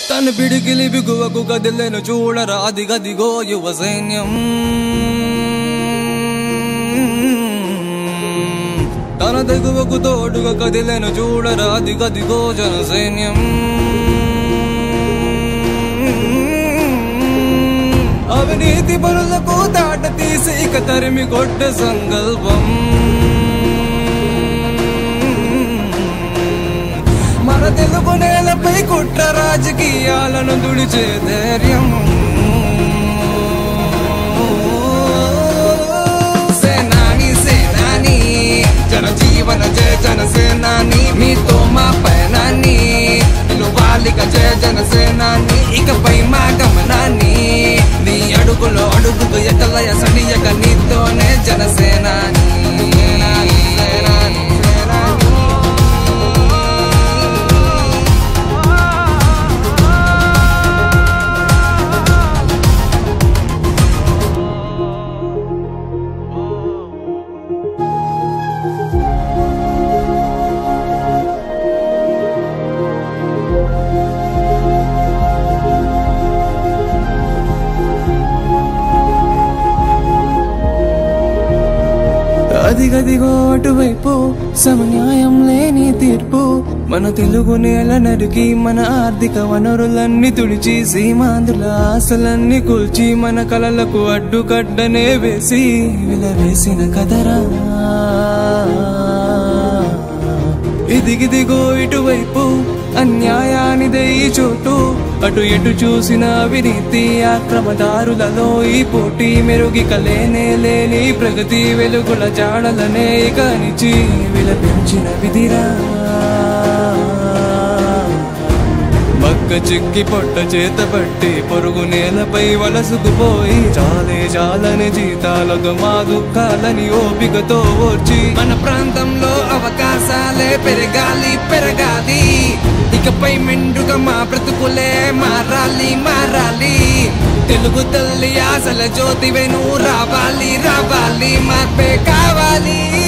తన పిడికిలి బిగువకు కదిలేను చూడరా అది గదిగో యువ సైన్యం తన దిగువకు తోడుగా కదిలేను చూడరా అది గదిగో జన సైన్యం అవినీతి పరులకు దాట తీసి ఇక తరిమి కొట్ట సంకల్పం మన తెలుగు నేలపై కుట్ర రాజకీయాలను దుడిచే ధైర్యం సేనాని సేనాని జనజీవన జయ జన సేనాని మీతో మా పయనాన్ని నిలువాలిక జయ జన సేనాని ఇకపై మా గమనాన్ని నీ అడుగులో అడుగుకు ఎటలయ సడియక నీతోనే జనసేనాని సేనాని సేనాని సేనాని అదిగదిగో అటువైపు సమన్యాయం లేని తీర్పు మన తెలుగు నేల నరికి మన ఆర్థిక వనరులన్నీ తుడిచి సీమాంధ్రుల ఆశలన్నీ కూల్చి మన కలలకు అడ్డుకడ్డనే వేసి విలవేసిన కదరా ఇదిగిదిగో ఇటువైపు అన్యాయానిదే ఈ చోటు అటు ఎటు చూసిన అవినీతి ఆక్రమదారులలో ఈ పోటీ మెరుగిక లేనే లేని ప్రగతి వెలుగుల జాడలనే కనిచి విలపించిన విధిరా మగ్గ చిక్కి పొట్ట చేత పట్టి పొరుగు నేలపై వలసుకుపోయి చాలే చాలని జీతాలకు మా దుఃఖాలని ఓపికతో ఓర్చి మన ప్రాంతంలో అవకాశాలే పెరగాలి పెరగాలి ఇకపై మెండుగా మా బ్రతుకులే మారాలి మారాలి తెలుగు తల్లి ఆశల జ్యోతివే నువ్వు రావాలి రావాలి మార్పే కావాలి